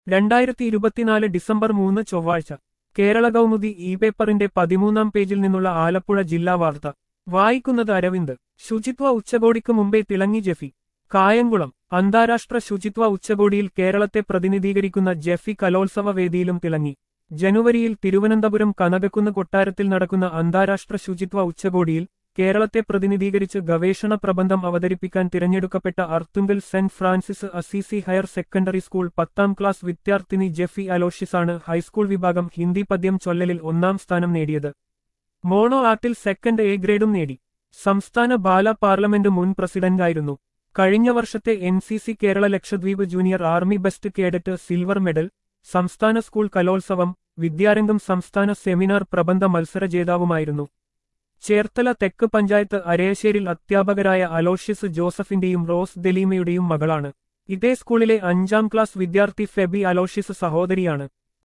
രണ്ടായിരത്തി ഇരുപത്തിനാല് ഡിസംബർ മൂന്ന് ചൊവ്വാഴ്ച കേരള കൗമുദി ഇ പേപ്പറിന്റെ പതിമൂന്നാം പേജിൽ നിന്നുള്ള ആലപ്പുഴ ജില്ലാ വാർത്ത വായിക്കുന്നത് അരവിന്ദ് ശുചിത്വ ഉച്ചകോടിക്ക് മുമ്പേ തിളങ്ങി ജെഫി കായംകുളം അന്താരാഷ്ട്ര ശുചിത്വ ഉച്ചകോടിയിൽ കേരളത്തെ പ്രതിനിധീകരിക്കുന്ന ജെഫി കലോത്സവ വേദിയിലും തിളങ്ങി ജനുവരിയിൽ തിരുവനന്തപുരം കനകക്കുന്ന് കൊട്ടാരത്തിൽ നടക്കുന്ന അന്താരാഷ്ട്ര ശുചിത്വ ഉച്ചകോടിയിൽ കേരളത്തെ പ്രതിനിധീകരിച്ച് ഗവേഷണ പ്രബന്ധം അവതരിപ്പിക്കാൻ തിരഞ്ഞെടുക്കപ്പെട്ട Arthunkal Saint Francis Assisi higher secondary school പത്താം ക്ലാസ് വിദ്യാർത്ഥിനി ജെഫി അലോഷ്യസാണ് ഹൈസ്കൂൾ വിഭാഗം ഹിന്ദി പദ്യം ചൊല്ലലിൽ ഒന്നാം സ്ഥാനം നേടിയത് മോണോ ആർട്ടിൽ സെക്കൻഡ് എ ഗ്രേഡും നേടി സംസ്ഥാന ബാല പാർലമെന്റ് മുൻ പ്രസിഡന്റായിരുന്നു കഴിഞ്ഞ വർഷത്തെ N C C Kerala Lakshadweep junior army best cadet silver medal സംസ്ഥാന സ്കൂൾ കലോത്സവം വിദ്യാരംഗം സംസ്ഥാന സെമിനാർ പ്രബന്ധ മത്സര ജേതാവുമായിരുന്നു ചേർത്തല തെക്ക് പഞ്ചായത്ത് അരയശ്ശേരിൽ അധ്യാപകരായ അലോഷ്യസ് ജോസഫിന്റെയും റോസ് ദലീമയുടെയും മകളാണ് ഇതേ സ്കൂളിലെ അഞ്ചാം ക്ലാസ് വിദ്യാർത്ഥി ഫെബി അലോഷ്യസ് സഹോദരിയാണ്